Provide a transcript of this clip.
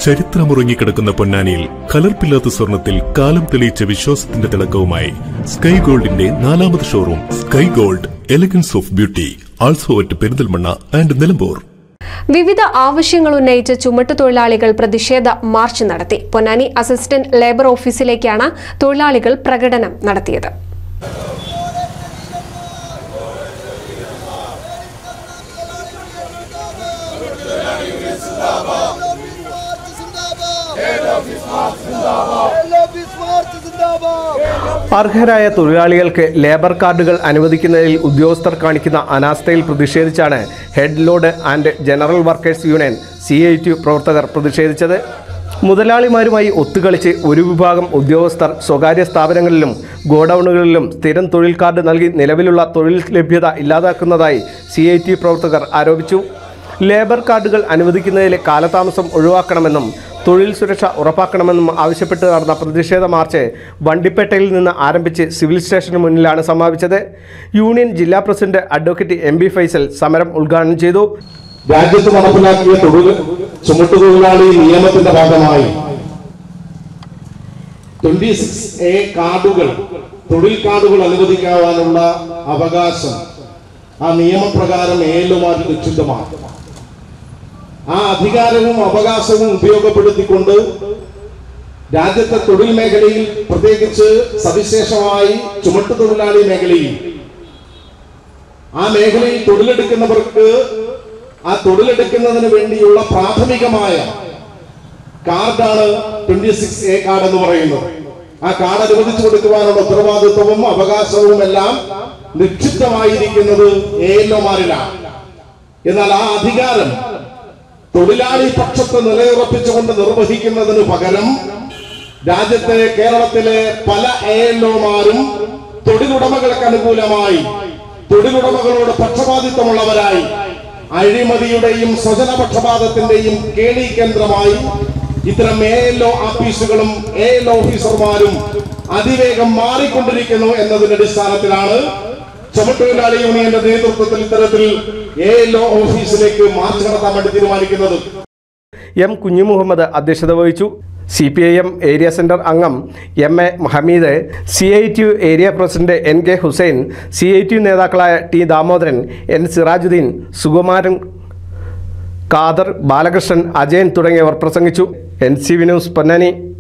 ചരിത്രമുറങ്ങിക്കിടക്കുന്ന പൊന്നാനിയിൽ കലർപ്പില്ലാത്ത സ്വർണത്തിൽ കാലം തെളിയിച്ച വിശ്വാസത്തിന്റെ തിളക്കവുമായി സ്കൈ ഗോൾഡിന്റെ നാലാമത് showroom sky gold elegance of beauty also at Perinthalmanna and Nilambur വിവിധ ആവശ്യങ്ങൾ ഉന്നയിച്ച് ചുമട്ടുതൊഴിലാളികൾ പ്രതിഷേധ മാർച്ച് നടത്തി പൊന്നാനി അസിസ്റ്റന്റ് ലേബർ ഓഫീസിലേക്കാണ് തൊഴിലാളികൾ പ്രകടനം നടത്തിയത് അർഹരായ തൊഴിലാളികൾക്ക് ലേബർ കാർഡുകൾ അനുവദിക്കുന്നതിൽ ഉദ്യോഗസ്ഥർ കാണിക്കുന്ന അനാസ്ഥയിൽ പ്രതിഷേധിച്ചാണ് head load and general workers union C I T പ്രവർത്തകർ പ്രതിഷേധിച്ചത് മുതലാളിമാരുമായി ഒത്തുകളിച്ച് ഒരു വിഭാഗം ഉദ്യോഗസ്ഥർ സ്വകാര്യ സ്ഥാപനങ്ങളിലും ഗോഡൌണുകളിലും സ്ഥിരം തൊഴിൽ കാർഡ് നൽകി നിലവിലുള്ള തൊഴിൽ ലഭ്യത ഇല്ലാതാക്കുന്നതായി സി ഐ ടി പ്രവർത്തകർ ആരോപിച്ചു ലേബർ കാർഡുകൾ അനുവദിക്കുന്നതിലെ കാലതാമസം ഒഴിവാക്കണമെന്നും തൊഴിൽ സുരക്ഷ ഉറപ്പാക്കണമെന്നും ആവശ്യപ്പെട്ട് നടന്ന പ്രതിഷേധ മാർച്ച് വണ്ടിപ്പേട്ടയിൽ നിന്ന് ആരംഭിച്ച് സിവിൽ സ്റ്റേഷന് മുന്നിലാണ് സമാപിച്ചത് യൂണിയൻ ജില്ലാ president advocate M B Faisal സമരം ഉദ്ഘാടനം ചെയ്തു രാജ്യത്ത് നടപ്പിലാക്കിയ തൊഴിൽ ചുമട്ടുതൊഴിലാളി നിയമത്തിന്റെ ഭാഗമായി ട്വന്റി സിക്സ് എ കാർഡുകൾ തൊഴിൽ കാർഡുകൾ അനുവദിക്കാനുള്ള അവകാശം ആ നിയമപ്രകാരം ഏലുമാറ്റി നിക്ഷിപ്തമാണ് ആ അധികാരവും അവകാശവും ഉപയോഗപ്പെടുത്തിക്കൊണ്ട് രാജ്യത്തെ തൊഴിൽ മേഖലയിൽ പ്രത്യേകിച്ച് സവിശേഷമായി ചുമട്ടുതൊഴിലാളി മേഖലയിൽ ആ മേഖലയിൽ തൊഴിലെടുക്കുന്നവർക്ക് ആ തൊഴിലെടുക്കുന്നതിന് വേണ്ടിയുള്ള പ്രാഥമികമായ കാർഡാണ് ട്വന്റി സിക്സ് എ കാർഡ് എന്ന് പറയുന്നത് ആ കാർഡ് അനുവദിച്ചു കൊടുക്കുവാനുള്ള ഉത്തരവാദിത്വവും അവകാശവും എല്ലാം നിക്ഷിപ്തമായിരിക്കുന്നത് എ എൽഒമാരിലാണ് എന്നാൽ ആ അധികാരം തൊഴിലാളി പക്ഷത്ത് നിലയുറപ്പിച്ചുകൊണ്ട് നിർവഹിക്കുന്നതിന് പകരം രാജ്യത്തെ കേരളത്തിലെ പല എ എൽഒമാരും തൊഴിലുടമകൾക്ക് അനുകൂലമായി തൊഴിലുടമകളോട് പക്ഷപാതിത്വമുള്ളവരായി അഴിമതിയുടെയും സ്വജനപക്ഷപാതത്തിന്റെയും കേളി കേന്ദ്രമായി ഇത്തരം എ എൽ ഒ ഓഫീസുകളും എ എൽ ഓഫീസർമാരും അതിവേഗം മാറിക്കൊണ്ടിരിക്കുന്നു എന്നതിന്റെ അടിസ്ഥാനത്തിലാണ് ചുമട്ടുതൊഴിലാളി യൂണിയന്റെ നേതൃത്വത്തിൽ ഇത്തരത്തിൽ എ എൽ ഒ ഓഫീസിലേക്ക് മാർച്ച് നടത്താൻ വേണ്ടി തീരുമാനിക്കുന്നത് എം കുഞ്ഞുമുഹമ്മദ് അധ്യക്ഷത വഹിച്ചു C P I M area centre അംഗം M A Hameed C I T U area president N K Hussain C I T U നേതാക്കളായ ടി ദാമോദരൻ എൻ സിറാജുദ്ദീൻ സുകുമാരൻ ഖാദർ ബാലകൃഷ്ണൻ അജയൻ തുടങ്ങിയവർ പ്രസംഗിച്ചു N C V news Ponnani